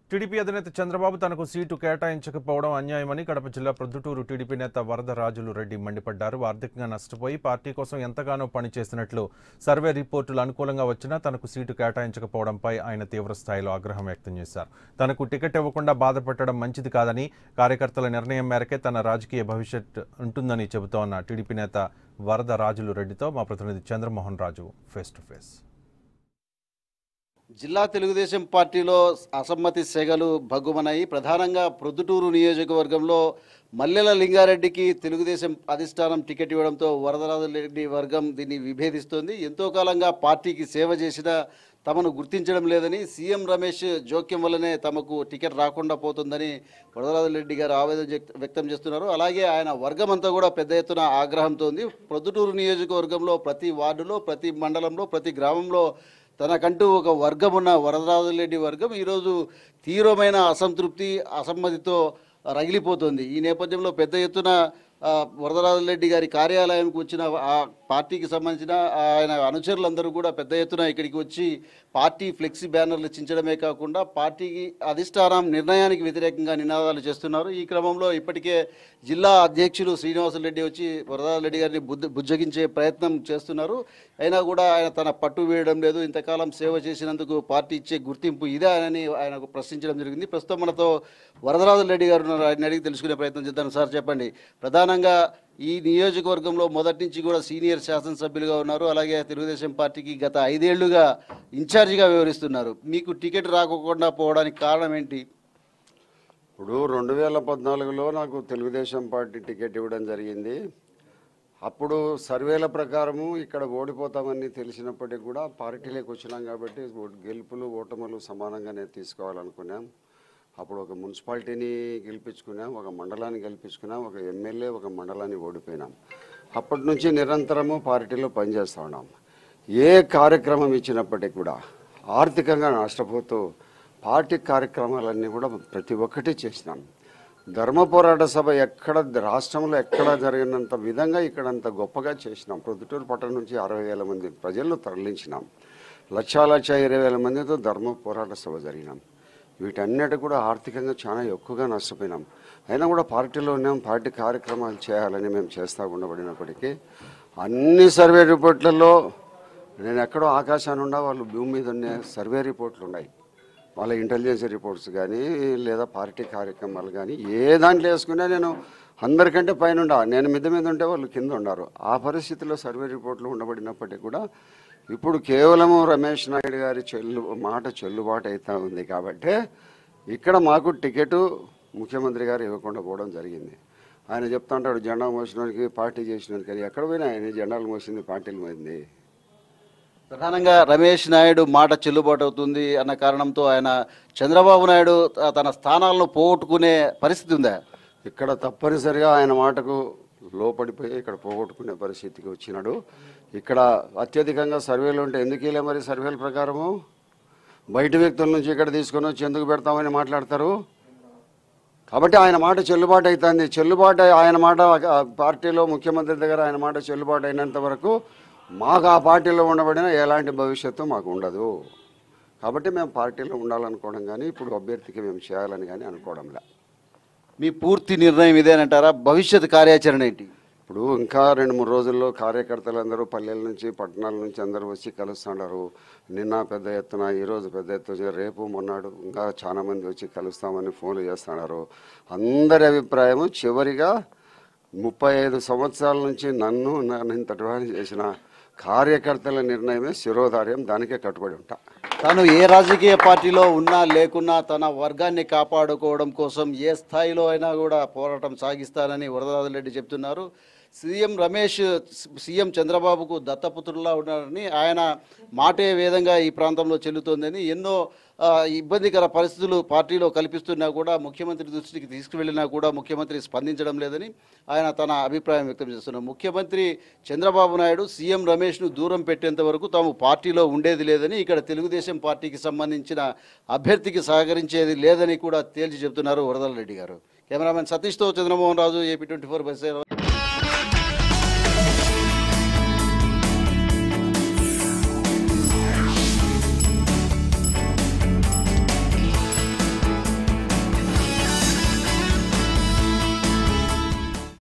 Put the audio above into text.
TDP అధినేత చంద్రబాబు తనకు seat కేటాయించకపోవడం అన్యాయమని Kadapa జిల్లా ప్రొద్దుటూరు టీడీపీ నేత వరద రాజులు రెడ్డి మండిపడ్డారు ఆర్థికంగా నష్టపోయి పార్టీ కోసం ఎంతగానో పనిచేసినట్లు సర్వే రిపోర్టులు అనుకూలంగా వచ్చినా తనకు సీటు కేటాయించకపోవడంపై ఆయన తీవ్ర స్థాయిలో ఆగ్రహం వ్యక్తం చేశారు తనకు టికెట్ ఇవ్వకుండా బాధపెట్టడం మంచిది కాదని కార్యకర్తల నిర్ణయం మేరకే తన రాజకీయ భవిష్యత్ ఉంటుందని చెబుతోన్న టీడీపీ నేత వరద రాజులు రెడ్డితో మా ప్రతినిధి Chandramohan Raju face to face జిల్లా తెలుగుదేశం పార్టీలో అసమ్మతి సెగలు భగ్గుమన్నాయి ప్రధానంగా ప్రొద్దుటూరు నియోజకవర్గంలో మల్లెల లింగారెడ్డికి తెలుగుదేశం అధిష్టానం టికెట్ ఇవ్వడంతో వరదరాజరెడ్డి వర్గం దీన్ని విభేదిస్తోంది ఎంతో కాలంగా పార్టీకి సేవ చేసిన తమను గుర్తించడం లేదని సీఎం రమేష్ జోక్యం వల్లనే తమకు టికెట్ రాకుండా పోతుందని వరదరాజరెడ్డి గారు ఆవేదన వ్యక్త- వ్యక్తం చేస్తున్నారు అలాగే ఆయన వర్గం అంతా కూడా పెద్ద ఎత్తున ఆగ్రహంతో ఉంది ప్రొద్దుటూరు నియోజకవర్గంలో ప్రతి వార్డులో ప్రతి మండలంలో ప్రతి గ్రామంలో తనకంటూ ఒక వర్గం ఉన్న వరదరాజులరెడ్డి వర్గం ఈరోజు తీవ్రమైన అసంతృప్తి అసమ్మతితో రగిలిపోతుంది ఈ నేపథ్యంలో పెద్ద ఎత్తున ఆ, వరదరాజులరెడ్డి గారి కార్యాలయానికి వచ్చిన ఆ పార్టీకి సంబంధించిన ఆయన అనుచరులందరూ కూడా పెద్ద ఎత్తున ఇక్కడికి వచ్చి పార్టీ ఫ్లెక్సీ బ్యానర్లు చించడమే కాకుండా పార్టీకి అధిష్టానం నిర్ణయానికి వ్యతిరేకంగా నినాదాలు చేస్తున్నారు ఈ క్రమంలో ఇప్పటికే జిల్లా అధ్యక్షులు శ్రీనివాసరెడ్డి వచ్చి వరదారెడ్డి గారిని బుద్ధ బుజ్జగించే ప్రయత్నం చేస్తున్నారు అయినా కూడా ఆయన తన పట్టు వేయడం లేదు ఇంతకాలం సేవ చేసినందుకు పార్టీ ఇచ్చే గుర్తింపు ఇదే అని ఆయనకు ప్రశ్నించడం జరిగింది ప్రస్తుతం మనతో వరదరాజు రెడ్డి గారు ఉన్నారు ఆయన అడిగి తెలుసుకునే ప్రయత్నం చేద్దాం సార్ చెప్పండి ప్రధానంగా ఈ నియోజకవర్గంలో మొదటి నుంచి కూడా సీనియర్ శాసనసభ్యులుగా ఉన్నారు అలాగే తెలుగుదేశం పార్టీకి గత ఐదేళ్లుగా ఇన్ఛార్జిగా వ్యవహరిస్తున్నారు మీకు టికెట్ రాకోకుండా పోవడానికి కారణం ఏంటి ఇప్పుడు రెండు వేల పద్నాలుగులో నాకు తెలుగుదేశం పార్టీ టికెట్ ఇవ్వడం జరిగింది అప్పుడు సర్వేల ప్రకారము ఇక్కడ ఓడిపోతామని తెలిసినప్పటికీ కూడా పార్టీలోకి వచ్చినాం కాబట్టి ఓ- గెలుపులు ఓటములు సమానంగానే తీసుకోవాలనుకున్నాం అప్పుడు ఒక మున్సిపాలిటీని గెలిపించుకున్నాం ఒక మండలాన్ని గెలిపించుకున్నాం ఒక ఎమ్మెల్యే ఒక మండలాన్ని ఓడిపోయినాం అప్పటి నుంచి నిరంతరము పార్టీలో పనిచేస్తూ ఉన్నాం ఏ కార్యక్రమం ఇచ్చినప్పటికీ కూడా ఆర్థికంగా నష్టపోతూ పార్టీ కార్యక్రమాలన్నీ కూడా ప్రతి ఒక్కటి చేసినాం ధర్మ పోరాట సభ ఎక్కడ రాష్ట్రంలో ఎక్కడ జరిగినంత విధంగా ఇక్కడ అంత గొప్పగా చేసినాం ప్రొద్దుటూరు పట్టణం నుంచి అరవై వేల మంది ప్రజలను తరలించినాం లక్షా లక్ష ఇరవై వేల మందితో ధర్మ పోరాట సభ జరిగినాం వీటన్నిటి కూడా ఆర్థికంగా చాలా ఎక్కువగా నష్టపోయినాం అయినా కూడా పార్టీలో ఉన్నాం పార్టీ కార్యక్రమాలు చేయాలని మేము చేస్తూ ఉండబడినప్పటికీ అన్ని సర్వే రిపోర్ట్లలో నేను ఎక్కడో ఆకాశాన్ని ఉండా వాళ్ళు భూమి మీద ఉన్న సర్వే రిపోర్ట్లు ఉన్నాయి వాళ్ళ ఇంటెలిజెన్స్ రిపోర్ట్స్ కానీ లేదా పార్టీ కార్యక్రమాలు కానీ ఏ దాంట్లో వేసుకున్నా నేను అందరికంటే పైన ఉండా నేను మిద్ద మీద ఉంటే వాళ్ళు కింద ఉన్నారు ఆ పరిస్థితిలో సర్వే రిపోర్ట్లు ఉండబడినప్పటికీ కూడా ఇప్పుడు కేవలము రమేష్ నాయుడు గారి చెల్లు మాట చెల్లుబాటు అవుతా ఉంది కాబట్టి ఇక్కడ మాకు టికెట్ ముఖ్యమంత్రి గారు ఇవ్వకుండా పోవడం జరిగింది ఆయన చెప్తా ఉంటాడు జెండా మోసినోడికి పార్టీ చేసినోడికి కానీ ఎక్కడ పోయినా ఆయన జెండాలు మోసింది పార్టీలు పోయింది ప్రధానంగా రమేష్ నాయుడు మాట చెల్లుబాటు అవుతుంది అన్న కారణంతో ఆయన చంద్రబాబు నాయుడు త- తన స్థానాలను పోగొట్టుకునే పరిస్థితి ఉందా ఇక్కడ తప్పనిసరిగా ఆయన మాటకు లోపడిపోయి ఇక్కడ పోగొట్టుకునే పరిస్థితికి వచ్చినాడు ఇక్కడ అత్యధికంగా సర్వేలు ఉంటే ఎందుకు వెళ్ళే మరి సర్వేల ప్రకారము బయట వ్యక్తుల నుంచి ఇక్కడ తీసుకొని వచ్చి ఎందుకు పెడతామని మాట్లాడతారు కాబట్టి ఆయన మాట చెల్లుబాటు అవుతుంది చెల్లుబాటు ఆయన మాట ఆ పార్టీలో ముఖ్యమంత్రి దగ్గర ఆయన మాట చెల్లుబాటు అయినంత వరకు మాకు ఆ పార్టీలో ఉండబడిన ఎలాంటి భవిష్యత్తు మాకు ఉండదు కాబట్టి మేము పార్టీలో ఉండాలనుకోవడం కానీ ఇప్పుడు అభ్యర్థికి మేము చేయాలని కానీ అనుకోవడంలే మీ పూర్తి నిర్ణయం ఇదేనంటారా భవిష్యత్ కార్యాచరణ ఏంటి ఇప్పుడు ఇంకా రెండు మూడు రోజుల్లో కార్యకర్తలందరూ పల్లెల నుంచి పట్టణాల నుంచి అందరూ వచ్చి కలుస్తున్నారు నిన్న పెద్ద ఎత్తున ఈరోజు పెద్ద ఎత్తున రేపు మొన్నాడు ఇంకా చాలా మంది వచ్చి కలుస్తామని ఫోన్లు చేస్తున్నారు అందరి అభిప్రాయము చివరిగా ముప్పై ఐదు సంవత్సరాల నుంచి నన్ను నన్ను ఇంతటి వాడిని చేసిన కార్యకర్తల నిర్ణయమే శిరోధార్యం దానికే కట్టుబడి ఉంటా తాను ఏ రాజకీయ పార్టీలో ఉన్నా లేకున్నా తన వర్గాన్ని కాపాడుకోవడం కోసం ఏ స్థాయిలో అయినా కూడా పోరాటం సాగిస్తానని వరదరాజరెడ్డి చెప్తున్నారు సీఎం రమేష్ సీఎం చంద్రబాబుకు దత్తపుత్రులా ఉన్నారని ఆయన మాటే వేదంగా ఈ ప్రాంతంలో చెల్లుతోందని ఎన్నో ఆ, ఇబ్బందికర పరిస్థితులు పార్టీలో కల్పిస్తున్నా కూడా ముఖ్యమంత్రి దృష్టికి తీసుకువెళ్ళినా కూడా ముఖ్యమంత్రి స్పందించడం లేదని ఆయన తన అభిప్రాయం వ్యక్తం చేస్తున్నారు ముఖ్యమంత్రి చంద్రబాబు నాయుడు సీఎం రమేష్ను దూరం పెట్టేంత వరకు తాము పార్టీలో ఉండేది లేదని ఇక్కడ తెలుగుదేశం పార్టీకి సంబంధించిన అభ్యర్థికి సహకరించేది లేదని కూడా తేల్చి చెబుతున్నారు వరదల రెడ్డి గారు కెమెరామెన్ సతీష్తో Chandramohan Raju AP twenty four by